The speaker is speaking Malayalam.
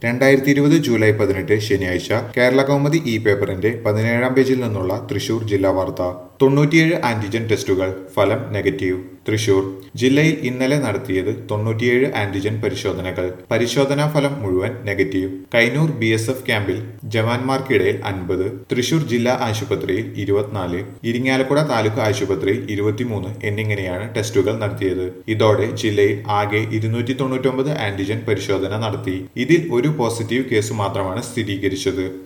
രണ്ടായിരത്തി ഇരുപത് ജൂലൈ പതിനെട്ട് ശനിയാഴ്ച കേരള കൗമുദി ഇ പേപ്പറിന്റെ പതിനേഴാം പേജിൽ നിന്നുള്ള തൃശൂർ ജില്ലാ വാർത്ത തൊണ്ണൂറ്റിയേഴ് ആന്റിജൻ ടെസ്റ്റുകൾ ഫലം നെഗറ്റീവ് തൃശൂർ ജില്ലയിൽ ഇന്നലെ നടത്തിയത് തൊണ്ണൂറ്റിയേഴ് ആന്റിജൻ പരിശോധനകൾ പരിശോധനാ ഫലം മുഴുവൻ negative Kainoor B S F ക്യാമ്പിൽ ജവാന്മാർക്കിടയിൽ അൻപത് തൃശൂർ ജില്ലാ ആശുപത്രിയിൽ ഇരുപത്തിനാല് ഇരിങ്ങാലക്കുട താലൂക്ക് ആശുപത്രിയിൽ ഇരുപത്തിമൂന്ന് എന്നിങ്ങനെയാണ് ടെസ്റ്റുകൾ നടത്തിയത് ഇതോടെ ജില്ലയിൽ ആകെ ഇരുന്നൂറ്റി തൊണ്ണൂറ്റൊമ്പത് ആന്റിജൻ പരിശോധന നടത്തി ഇതിൽ ഒരു പോസിറ്റീവ് കേസ് മാത്രമാണ് സ്ഥിരീകരിച്ചത്